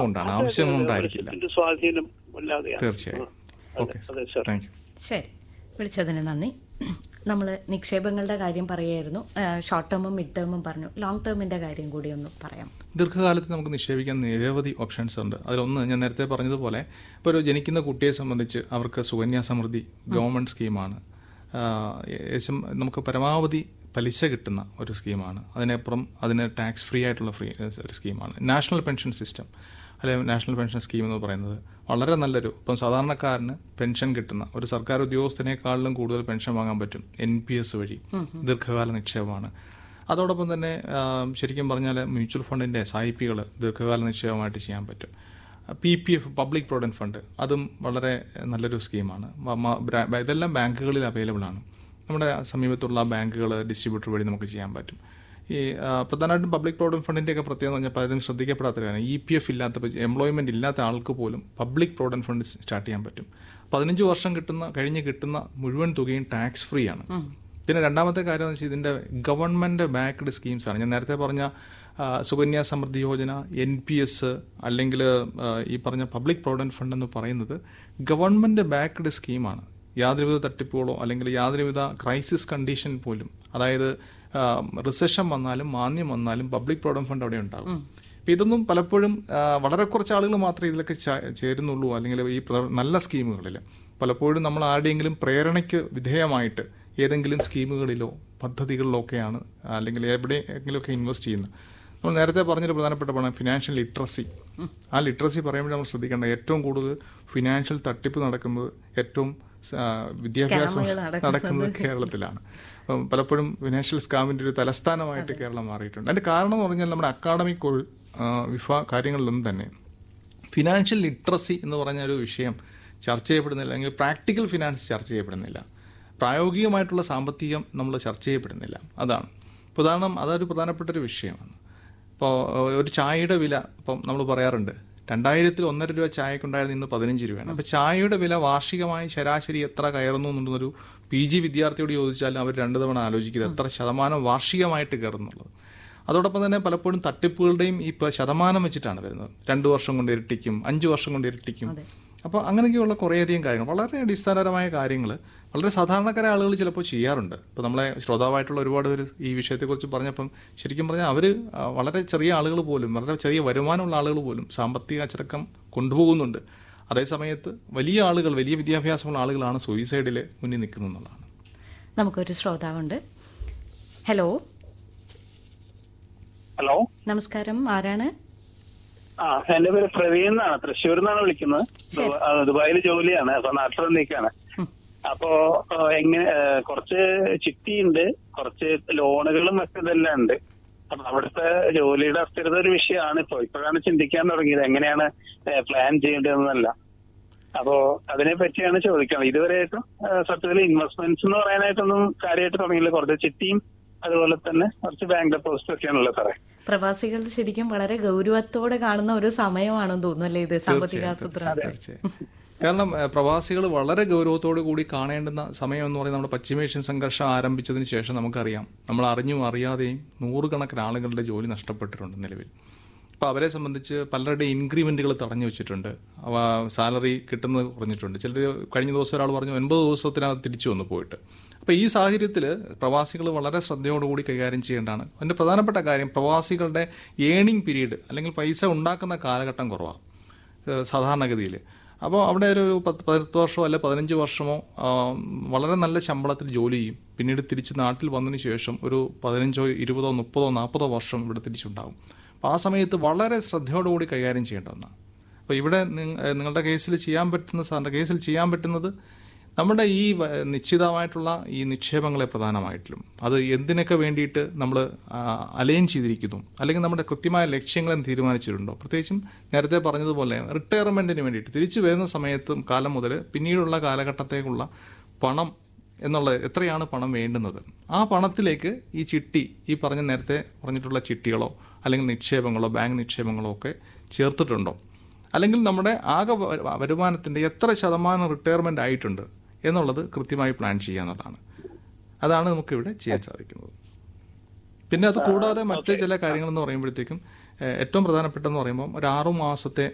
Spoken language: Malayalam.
കൊണ്ടാണ് ആവശ്യം കൊണ്ടായിരിക്കില്ല വെളിച്ചത്തിന്റെ സ്വാധീനം ഇല്ലാതെയാണ് തീർച്ചയായും അതെ, ഓക്കെ അതെ സർ താങ്ക് യു ശരി വിളിച്ചതിന് നന്ദി നമ്മൾ നിക്ഷേപങ്ങളുടെ കാര്യം പറയായിരുന്നു ഷോർട്ട് ടേമും മിഡ് ടേമും പറഞ്ഞു ലോങ് ടേമിൻ്റെ കാര്യം കൂടി ഒന്ന് പറയാം ദീർഘകാലത്ത് നമുക്ക് നിക്ഷേപിക്കാൻ നിരവധി ഓപ്ഷൻസ് ഉണ്ട് അതിലൊന്ന് ഞാൻ നേരത്തെ പറഞ്ഞതുപോലെ ഇപ്പോൾ ഒരു ജനിക്കുന്ന കുട്ടിയെ സംബന്ധിച്ച് അവർക്ക് സുകന്യാ സമൃദ്ധി ഗവൺമെൻറ് സ്കീമാണ് ആഹ് ഏകദേശം നമുക്ക് പരമാവധി പലിശ കിട്ടുന്ന ഒരു സ്കീമാണ് അതിനപ്പുറം അതിന് ടാക്സ് ഫ്രീ ആയിട്ടുള്ള ഫ്രീ ഒരു സ്കീമാണ് നാഷണൽ പെൻഷൻ സിസ്റ്റം അല്ലെങ്കിൽ നാഷണൽ പെൻഷൻ സ്കീം എന്ന് പറയുന്നത് വളരെ നല്ലൊരു ഇപ്പം സാധാരണക്കാരന് പെൻഷൻ കിട്ടുന്ന ഒരു സർക്കാർ ഉദ്യോഗസ്ഥനേക്കാളിലും കൂടുതൽ പെൻഷൻ വാങ്ങാൻ പറ്റും എൻ പി എസ് വഴി ദീർഘകാല നിക്ഷേപമാണ് അതോടൊപ്പം തന്നെ ആ, ശരിക്കും പറഞ്ഞാൽ മ്യൂച്വൽ ഫണ്ടിൻ്റെ സായിപ്പികൾ ദീർഘകാല നിക്ഷേപമായിട്ട് ചെയ്യാൻ പറ്റും P P F public provident fund അതും വളരെ നല്ലൊരു സ്കീമാണ് മ- മ- ബ്രാ- ഇതെല്ലാം ബാങ്കുകളിൽ അവൈലബിൾ ആണ് നമ്മുടെ സമീപത്തുള്ള ബാങ്കുകൾ ഡിസ്ട്രിബ്യൂട്ടർ വഴി നമുക്ക് ചെയ്യാൻ പറ്റും ഈ ആ, പ്രധാനമായിട്ടും പബ്ലിക് പ്രൊവിഡൻറ്റ് ഫണ്ടിൻ്റെ ഒക്കെ പ്രത്യേകത എന്ന് പറഞ്ഞാൽ പലരും ശ്രദ്ധിക്കപ്പെടാത്ത കാര്യം ഇ പി എഫ് ഇല്ലാത്ത എംപ്ലോയ്മെൻറ്റ് ഇല്ലാത്ത ആൾക്ക് പോലും പബ്ലിക് പ്രൊവിഡൻറ്റ് ഫണ്ട് സ്റ്റാർട്ട് ചെയ്യാൻ പറ്റും പതിനഞ്ച് വർഷം കിട്ടുന്ന കഴിഞ്ഞ് കിട്ടുന്ന മുഴുവൻ തുകയും ടാക്സ് ഫ്രീ ആണ് പിന്നെ രണ്ടാമത്തെ കാര്യം എന്ന് വെച്ചാൽ ഇതിൻ്റെ ഗവൺമെൻറ് ബാക്ക്ഡ് സ്കീംസ് ആണ് ഞാൻ നേരത്തെ പറഞ്ഞ ആ, സുകന്യ സമൃദ്ധി യോജന എൻ പി എസ് അല്ലെങ്കിൽ ആ, ഈ പറഞ്ഞ പബ്ലിക് പ്രൊവിഡൻറ്റ് ഫണ്ട് എന്ന് പറയുന്നത് ഗവൺമെൻറ് ബാക്ക്ഡ് സ്കീമാണ് യാതൊരുവിധ തട്ടിപ്പുകളോ അല്ലെങ്കിൽ യാതൊരുവിധ ക്രൈസിസ് കണ്ടീഷൻ പോലും അതായത് റിസഷൻ വന്നാലും മാന്യം വന്നാലും പബ്ലിക് പ്രൊവിഡൻറ്റ് ഫണ്ട് അവിടെ ഉണ്ടാകും അപ്പം ഇതൊന്നും പലപ്പോഴും ആ, വളരെ കുറച്ച് ആളുകൾ മാത്രമേ ഇതിലൊക്കെ ചാ- ചേരുന്നുള്ളൂ അല്ലെങ്കിൽ ഈ പ്ര- നല്ല സ്കീമുകളിൽ പലപ്പോഴും നമ്മൾ ആരുടെയെങ്കിലും പ്രേരണയ്ക്ക് വിധേയമായിട്ട് ഏതെങ്കിലും സ്കീമുകളിലോ പദ്ധതികളിലോ ഒക്കെയാണ് അല്ലെങ്കിൽ എവിടെയെങ്കിലുമൊക്കെ ഇൻവെസ്റ്റ് ചെയ്യുന്നത് നമ്മൾ നേരത്തെ പറഞ്ഞൊരു പ്രധാനപ്പെട്ട പണം ഫിനാൻഷ്യൽ ലിറ്ററസി ആ ലിറ്ററസി പറയുമ്പോൾ നമ്മൾ ശ്രദ്ധിക്കേണ്ട ഏറ്റവും കൂടുതൽ ഫിനാൻഷ്യൽ തട്ടിപ്പ് നടക്കുന്നത് ഏറ്റവും ആ, വിദ്യാഭ്യാസം സ്കാമുകൾ നടക്കുന്നത് നടക്കുന്നത് കേരളത്തിലാണ് അപ്പം പലപ്പോഴും ഫിനാൻഷ്യൽ സ്കാമിൻ്റെ ഒരു തലസ്ഥാനമായിട്ട് കേരളം മാറിയിട്ടുണ്ട് അതിൻ്റെ കാരണം എന്ന് പറഞ്ഞാൽ നമ്മുടെ അക്കാഡമിക് വിഭാ കാര്യങ്ങളിലൊന്നും തന്നെ ഫിനാൻഷ്യൽ ലിറ്ററസി എന്ന് പറഞ്ഞ ഒരു വിഷയം ചർച്ച ചെയ്യപ്പെടുന്നില്ല അല്ലെങ്കിൽ പ്രാക്ടിക്കൽ ഫിനാൻസ് ചർച്ച ചെയ്യപ്പെടുന്നില്ല പ്രായോഗികമായിട്ടുള്ള സാമ്പത്തികം നമ്മൾ ചർച്ച ചെയ്യപ്പെടുന്നില്ല അതാണ് ഇപ്പോൾ ഉദാഹരണം അതൊരു പ്രധാനപ്പെട്ട ഒരു വിഷയമാണ് ഇപ്പോൾ ഒരു ചായയുടെ വില ഇപ്പം നമ്മൾ പറയാറുണ്ട് രണ്ടായിരത്തിൽ ഒന്നര രൂപ ചായക്കുണ്ടായിരുന്ന ഇന്ന് പതിനഞ്ച് രൂപയാണ് അപ്പോൾ ചായയുടെ വില വാർഷികമായി ശരാശരി എത്ര കയറുന്നു എന്നുള്ളൊരു പി ജി വിദ്യാർത്ഥിയോട് ചോദിച്ചാലും അവർ രണ്ട് തവണ ആലോചിക്കുന്നത് എത്ര ശതമാനം വാർഷികമായിട്ട് കയറുന്നുള്ളത് അതോടൊപ്പം തന്നെ പലപ്പോഴും തട്ടിപ്പുകളുടെയും ഈ പ- ശതമാനം വെച്ചിട്ടാണ് വരുന്നത് രണ്ട് വർഷം കൊണ്ട് ഇരട്ടിക്കും അഞ്ച് വർഷം കൊണ്ട് ഇരട്ടിക്കും അപ്പോൾ അങ്ങനെയൊക്കെയുള്ള കുറേയധികം കാര്യങ്ങൾ വളരെ അടിസ്ഥാനപരമായ കാര്യങ്ങൾ വളരെ സാധാരണക്കാരായ ആളുകൾ ചിലപ്പോൾ ചെയ്യാറുണ്ട് ഇപ്പോൾ നമ്മളെ ശ്രോതാവായിട്ടുള്ള ഒരുപാട് പേര് ഈ വിഷയത്തെക്കുറിച്ച് പറഞ്ഞപ്പം ശരിക്കും പറഞ്ഞാൽ അവർ വളരെ ചെറിയ ആളുകൾ പോലും വളരെ ചെറിയ വരുമാനമുള്ള ആളുകൾ പോലും സാമ്പത്തിക അച്ചടക്കം കൊണ്ടുപോകുന്നുണ്ട് അതേസമയത്ത് വലിയ ആളുകൾ വലിയ വിദ്യാഭ്യാസമുള്ള ആളുകളാണ് സൂയിസൈഡിൽ മുന്നിൽ നിൽക്കുന്നത് എന്നുള്ളതാണ് നമുക്കൊരു ശ്രോതാവുണ്ട് ഹലോ ഹലോ നമസ്കാരം ആരാണ് ആ എന്റെ പേര് പ്രവീൺ എന്നാണ് തൃശ്ശൂരിൽ നിന്നാണ് വിളിക്കുന്നത് ദുബ- ആ, ദുബായിൽ ജോലിയാണ് അപ്പൊ നാട്ടിൽ വന്നിരിക്കാണ് അപ്പോ ആ, എങ്ങനെ ആ, കുറച്ച് ചിട്ടിയുണ്ട് കുറച്ച് ലോണുകളും മറ്റതെല്ലാം ഉണ്ട് അപ്പൊ അവിടുത്തെ ജോലിയുടെ അസ്ഥിരത ഒരു വിഷയമാണ് ഇപ്പൊ ഇപ്പോഴാണ് ചിന്തിക്കാൻ തുടങ്ങിയത് എങ്ങനെയാണ് പ്ലാൻ ചെയ്യേണ്ടതെന്നല്ല അപ്പോ അതിനെ പറ്റിയാണ് ചോദിക്കുന്നത് ഇതുവരെയായിട്ടും ആ, സത്യത്തിൽ ഇൻവെസ്റ്റ്മെന്റ്സ് എന്ന് പറയാനായിട്ടൊന്നും കാര്യമായിട്ട് തുടങ്ങിയില്ല കുറച്ച് ചിട്ടിയും അതുപോലെ തന്നെ കുറച്ച് ബാങ്ക് ഡെപ്പോസിറ്റ് ഒക്കെയാണുള്ളത് സാറേ പ്രവാസികൾ ശരിക്കും വളരെ ഗൗരവത്തോടെ കാണുന്ന ഒരു സമയമാണെന്ന് തോന്നുന്നു അല്ലേ ഇത് സാമ്പത്തിക ആസൂത്രണം തീർച്ചയായും കാരണം പ്രവാസികൾ വളരെ ഗൗരവത്തോടു കൂടി കാണേണ്ടുന്ന സമയം എന്ന് പറയുന്നത് നമ്മുടെ പശ്ചിമേഷ്യൻ സംഘർഷം ആരംഭിച്ചതിന് ശേഷം നമുക്കറിയാം നമ്മൾ അറിഞ്ഞും അറിയാതെയും നൂറുകണക്കിന് ആളുകളുടെ ജോലി നഷ്ടപ്പെട്ടിട്ടുണ്ട് നിലവിൽ അപ്പോൾ അവരെ സംബന്ധിച്ച് പലരുടെ ഇൻക്രിമെൻറ്റുകൾ തടഞ്ഞു വെച്ചിട്ടുണ്ട് അവ സാലറി കിട്ടുന്നത് കുറഞ്ഞിട്ടുണ്ട് ചിലർ കഴിഞ്ഞ ദിവസം ഒരാൾ പറഞ്ഞു ഒൻപത് ദിവസത്തിനകത്ത് തിരിച്ചു വന്നു പോയിട്ട് അപ്പോൾ ഈ സാഹചര്യത്തിൽ പ്രവാസികൾ വളരെ ശ്രദ്ധയോടുകൂടി കൈകാര്യം ചെയ്യേണ്ടതാണ് അതിൻ്റെ പ്രധാനപ്പെട്ട കാര്യം പ്രവാസികളുടെ ഏണിംഗ് പീരീഡ് അല്ലെങ്കിൽ പൈസ ഉണ്ടാക്കുന്ന കാലഘട്ടം കുറവാണ് ഏഹ് സാധാരണഗതിയിൽ അപ്പോൾ അവിടെ ഒരു ഒരു പത്ത് പത്ത് വർഷമോ അല്ലെ പതിനഞ്ച് വർഷമോ ആ, വളരെ നല്ല ശമ്പളത്തിൽ ജോലി ചെയ്യും പിന്നീട് തിരിച്ച് നാട്ടിൽ വന്നതിന് ശേഷം ഒരു പതിനഞ്ചോ ഇരുപതോ മുപ്പതോ നാൽപ്പതോ വർഷം ഇവിടെ തിരിച്ചുണ്ടാവും അപ്പോൾ ആ സമയത്ത് വളരെ ശ്രദ്ധയോടുകൂടി കൈകാര്യം ചെയ്യേണ്ട ഒന്നാണ് അപ്പോൾ ഇവിടെ നിങ്ങ- ഏഹ് നിങ്ങളുടെ കേസിൽ ചെയ്യാൻ പറ്റുന്ന സാറിൻ്റെ കേസിൽ ചെയ്യാൻ പറ്റുന്നത് നമ്മുടെ ഈ വ- നിശ്ചിതമായിട്ടുള്ള ഈ നിക്ഷേപങ്ങളെ പ്രധാനമായിട്ടും അത് എന്തിനൊക്കെ വേണ്ടിയിട്ട് നമ്മൾ അലൈൻ ചെയ്തിരിക്കുന്നു അല്ലെങ്കിൽ നമ്മുടെ കൃത്യമായ ലക്ഷ്യങ്ങളെ തീരുമാനിച്ചിട്ടുണ്ടോ പ്രത്യേകിച്ചും നേരത്തെ പറഞ്ഞതുപോലെ റിട്ടയർമെൻറ്റിന് വേണ്ടിയിട്ട് തിരിച്ചു വരുന്ന സമയത്തും കാലം മുതൽ പിന്നീടുള്ള കാലഘട്ടത്തേക്കുള്ള പണം എന്നുള്ളത് എത്രയാണ് പണം വേണ്ടുന്നത് ആ പണത്തിലേക്ക് ഈ ചിട്ടി ഈ പറഞ്ഞ നേരത്തെ പറഞ്ഞിട്ടുള്ള ചിട്ടികളോ അല്ലെങ്കിൽ നിക്ഷേപങ്ങളോ ബാങ്ക് നിക്ഷേപങ്ങളോ ഒക്കെ ചേർത്തിട്ടുണ്ടോ അല്ലെങ്കിൽ നമ്മുടെ ആകെ വ- വരുമാനത്തിൻ്റെ എത്ര ശതമാനം റിട്ടയർമെൻ്റ് ആയിട്ടുണ്ട് എന്നുള്ളത് കൃത്യമായി പ്ലാൻ ചെയ്യുക എന്നുള്ളതാണ് അതാണ് നമുക്കിവിടെ ചെയ്യാൻ സാധിക്കുന്നത് പിന്നെ അത് കൂടാതെ മറ്റ് ചില കാര്യങ്ങളെന്ന് പറയുമ്പോഴത്തേക്കും ഏഹ്, ഏറ്റവും പ്രധാനപ്പെട്ടെന്ന് പറയുമ്പോൾ ഒരു ആറു മാസത്തെ